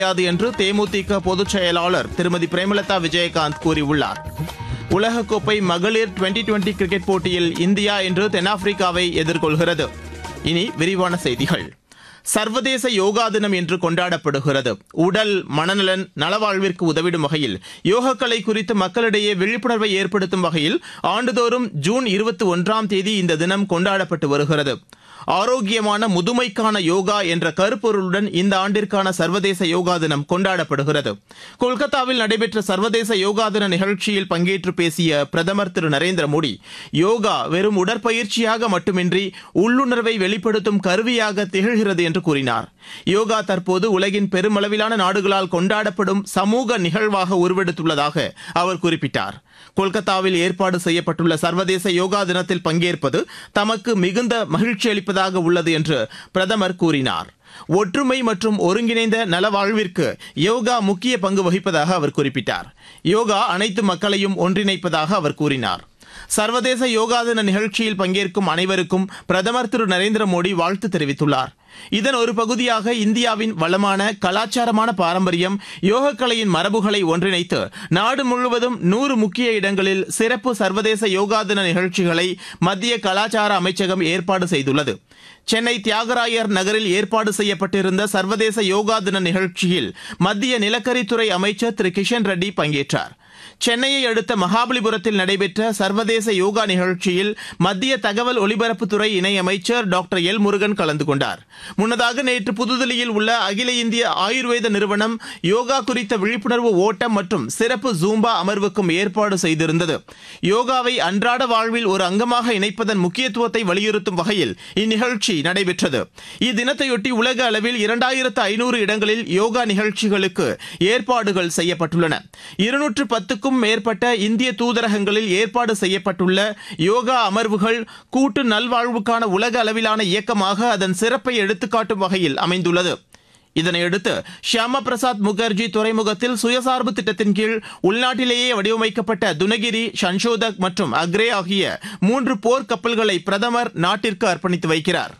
முடியாது என்று தேமுதிக பொதுச் செயலாளர் திருமதி பிரேமலதா விஜயகாந்த் கூறியுள்ளார் உலகக்கோப்பை மகளிர் டுவெண்டி டுவெண்டி கிரிக்கெட் போட்டியில் இந்தியா இன்று தென்னாப்பிரிக்காவை எதிர்கொள்கிறது இனி விரிவான செய்திகள் சர்வதேச யோகா தினம் இன்று கொண்டாடப்படுகிறது உடல் மனநலன் நலவாழ்விற்கு உதவிடும் வகையில் யோகக்கலை குறித்து மக்களிடையே விழிப்புணர்வை ஏற்படுத்தும் வகையில் ஆண்டுதோறும் ஜூன் இருபத்தி ஒன்றாம் தேதி இந்த தினம் கொண்டாடப்பட்டு வருகிறது ஆரோக்கியமான முதுமைக்கான யோகா என்ற கருப்பொருளுடன் இந்த ஆண்டிற்கான சர்வதேச யோகா தினம் கொண்டாடப்படுகிறது கொல்கத்தாவில் நடைபெற்ற சர்வதேச யோகா தின நிகழ்ச்சியில் பங்கேற்று பேசிய பிரதமர் திரு நரேந்திர மோடி யோகா வெறும் உடற்பயிற்சியாக மட்டுமின்றி உள்ளுணர்வை வெளிப்படுத்தும் கருவியாக திகழ்கிறது என்று கூறினார் யோகா தற்போது உலகின் பெருமளவிலான நாடுகளால் கொண்டாடப்படும் சமூக நிகழ்வாக உருவெடுத்துள்ளதாக அவர் குறிப்பிட்டார் கொல்கத்தாவில் ஏற்பாடு செய்யப்பட்டுள்ள சர்வதேச யோகா தினத்தில் பங்கேற்பது தமக்கு மிகுந்த மகிழ்ச்சி அளிப்பதாக உள்ளது என்று பிரதமர் கூறினார் ஒற்றுமை மற்றும் ஒருங்கிணைந்த நலவாழ்விற்கு யோகா முக்கிய பங்கு வகிப்பதாக அவர் குறிப்பிட்டார் யோகா அனைத்து மக்களையும் ஒன்றிணைப்பதாக அவர் கூறினார் சர்வதேச யோகா தின நிகழ்ச்சியில் பங்கேற்கும் அனைவருக்கும் பிரதமர் திரு நரேந்திர மோடி வாழ்த்து தெரிவித்துள்ளார் இதன் ஒரு பகுதியாக இந்தியாவின் வளமான கலாச்சாரமான பாரம்பரியம் யோகக்கலையின் மரபுகளை ஒன்றிணைத்து நாடு முழுவதும் நூறு முக்கிய இடங்களில் சிறப்பு சர்வதேச யோகா தின நிகழ்ச்சிகளை மத்திய கலாச்சார அமைச்சகம் ஏற்பாடு செய்துள்ளது சென்னை தியாகராயர் நகரில் ஏற்பாடு செய்யப்பட்டிருந்த சர்வதேச யோகா தின நிகழ்ச்சியில் மத்திய நிலக்கரித்துறை அமைச்சர் திரு கிஷன் ரெட்டி பங்கேற்றார் சென்னையை அடுத்த மகாபலிபுரத்தில் நடைபெற்ற சர்வதேச யோகா நிகழ்ச்சியில் மத்திய தகவல் ஒலிபரப்புத்துறை இணையமைச்சர் டாக்டர் எல் முருகன் கலந்து கொண்டார் முன்னதாக நேற்று புதுதில்லியில் உள்ள அகில இந்திய ஆயுர்வேத நிறுவனம் யோகா குறித்த விழிப்புணர்வு ஓட்டம் மற்றும் சிறப்பு ஜூம்பா அமர்வுக்கும் ஏற்பாடு செய்திருந்தது யோகாவை அன்றாட வாழ்வில் ஒரு அங்கமாக இணைப்பதன் முக்கியத்துவத்தை வலியுறுத்தும் வகையில் இந்நிகழ்ச்சி நடைபெற்றது இத்தினத்தையொட்டி உலக அளவில் இரண்டாயிரத்து ஐநூறு இடங்களில் யோகா நிகழ்ச்சிகளுக்கு ஏற்பாடுகள் செய்யப்பட்டுள்ளன இருநூற்று பத்துக்கும் மேற்பட்ட இந்திய தூதரகங்களில் ஏற்பாடு செய்யப்பட்டுள்ள யோகா அமர்வுகள் கூட்டு நல்வாழ்வுக்கான உலக அளவிலான இயக்கமாக அதன் சிறப்பை எடுத்துக்காட்டும் வகையில் அமைந்துள்ளது இதனையடுத்து ஷியாமா பிரசாத் முகர்ஜி துறைமுகத்தில் சுயசார்பு திட்டத்தின் கீழ் உள்நாட்டிலேயே வடிவமைக்கப்பட்ட துனகிரி சன்ஷோதக் மற்றும் அக்ரே ஆகிய மூன்று போர் கப்பல்களை பிரதமர் நாட்டிற்கு அர்ப்பணித்து வைக்கிறார்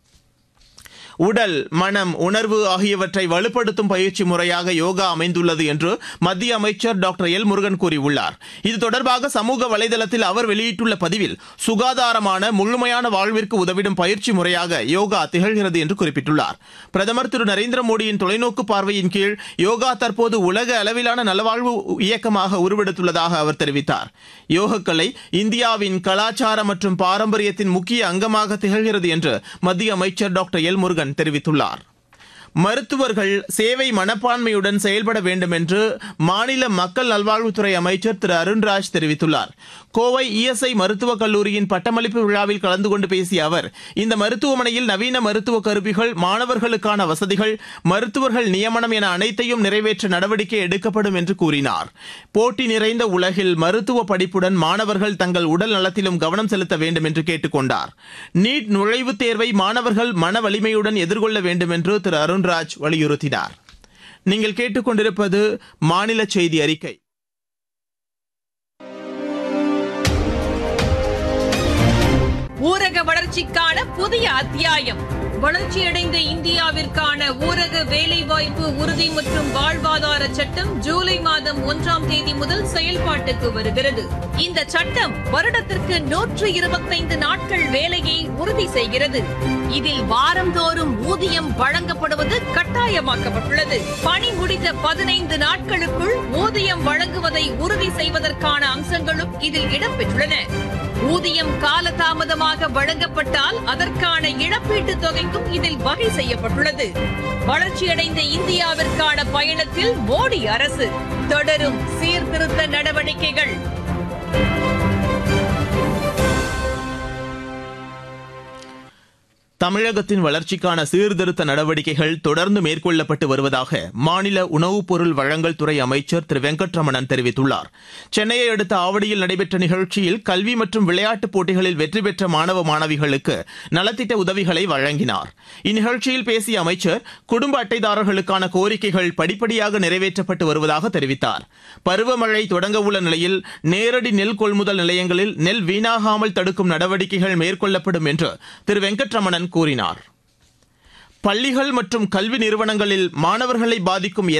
உடல் மனம் உணர்வு ஆகியவற்றை வலுப்படுத்தும் பயிற்சி முறையாக யோகா அமைந்துள்ளது என்று மத்திய அமைச்சர் டாக்டர் எல் முருகன் கூறியுள்ளார் இது தொடர்பாக சமூக வலைதளத்தில் அவர் வெளியிட்டுள்ள பதிவில் சுகாதாரமான முழுமையான வாழ்விற்கு உதவிடும் பயிற்சி முறையாக யோகா திகழ்கிறது என்று குறிப்பிட்டுள்ளார் பிரதமர் திரு நரேந்திர மோடியின் தொலைநோக்கு பார்வையின் கீழ் யோகா தற்போது உலக அளவிலான நலவாழ்வு இயக்கமாக உருவெடுத்துள்ளதாக அவர் தெரிவித்தார் யோகக்கலை இந்தியாவின் கலாச்சார மற்றும் பாரம்பரியத்தின் முக்கிய அங்கமாக திகழ்கிறது என்று மத்திய அமைச்சர் டாக்டர் எல் முருகன் தெரிவித்துள்ளார் மருத்துவர்கள் சேவை மனப்பான்மையுடன் செயல்பட வேண்டும் என்று மாநில மக்கள் நல்வாழ்வுத்துறை அமைச்சர் திரு அருண்ராஜ் தெரிவித்துள்ளார் கோவை இஎஸ்ஐ மருத்துவக் கல்லூரியின் பட்டமளிப்பு விழாவில் கலந்து கொண்டு பேசிய அவர் இந்த மருத்துவமனையில் நவீன மருத்துவ கருவிகள் மாணவர்களுக்கான வசதிகள் மருத்துவர்கள் நியமனம் என அனைத்தையும் நிறைவேற்ற நடவடிக்கை எடுக்கப்படும் என்று கூறினார் போட்டி நிறைந்த உலகில் மருத்துவ படிப்புடன் மாணவர்கள் தங்கள் உடல் நலத்திலும் கவனம் செலுத்த வேண்டும் என்று கேட்டுக் கொண்டார் நீட் நுழைவுத் தேர்வை மாணவர்கள் மன வலிமையுடன் எதிர்கொள்ள வேண்டும் என்று திரு அருண்ராஜ் வலியுறுத்தினார் நீங்கள் கேட்டுக்கொண்டிருப்பது மாநில செய்தி அறிக்கை ஊரக வளர்ச்சிக்கான புதிய அத்தியாயம் வளர்ச்சியடைந்த இந்தியாவிற்கான ஊரக வேலைவாய்ப்பு உறுதி மற்றும் வாழ்வாதார சட்டம் ஜூலை மாதம் ஒன்றாம் தேதி முதல் செயல்பாட்டுக்கு வருகிறது இந்த சட்டம் வருடத்திற்கு நூற்று இருபத்தைந்து நாட்கள் வேலையை உறுதி செய்கிறது இதில் வாரந்தோறும் ஊதியம் வழங்கப்படுவது கட்டாயமாக்கப்பட்டுள்ளது பணி முடிந்த பதினைந்து நாட்களுக்குள் ஊதியம் வழங்குவதை உறுதி செய்வதற்கான அம்சங்களும் இதில் இடம்பெற்றுள்ளன ஊதியம் காலதாமதமாக வழங்கப்பட்டால் அதற்கான இழப்பீட்டுத் தொகைக்கும் இதில் வகை செய்யப்பட்டுள்ளது வளர்ச்சியடைந்த இந்தியாவிற்கான பயணத்தில் மோடி அரசு தொடரும் சீர்திருத்த நடவடிக்கைகள் தமிழகத்தின் வளர்ச்சிக்கான சீர்திருத்த நடவடிக்கைகள் தொடர்ந்து மேற்கொள்ளப்பட்டு வருவதாக மாநில உணவுப் பொருள் வழங்கல் துறை அமைச்சர் திரு வெங்கட்ரமணன் தெரிவித்துள்ளார் சென்னையை அடுத்த ஆவடியில் நடைபெற்ற நிகழ்ச்சியில் கல்வி மற்றும் விளையாட்டுப் போட்டிகளில் வெற்றி பெற்ற மாணவ மாணவிகளுக்கு நலத்திட்ட உதவிகளை வழங்கினார் இந்நிகழ்ச்சியில் பேசிய அமைச்சர் குடும்ப அட்டைதாரர்களுக்கான கோரிக்கைகள் படிப்படியாக நிறைவேற்றப்பட்டு வருவதாக தெரிவித்தார் பருவமழை தொடங்க உள்ள நிலையில் நேரடி நெல் கொள்முதல் நிலையங்களில் நெல் வீணாகாமல் தடுக்கும் நடவடிக்கைகள் மேற்கொள்ளப்படும் என்று திரு வெங்கட்ரமணன் கூறினார் பள்ளிகள் மற்றும் கல்வி நிறுவனங்களில் மாணவர்களை பாதிக்கும்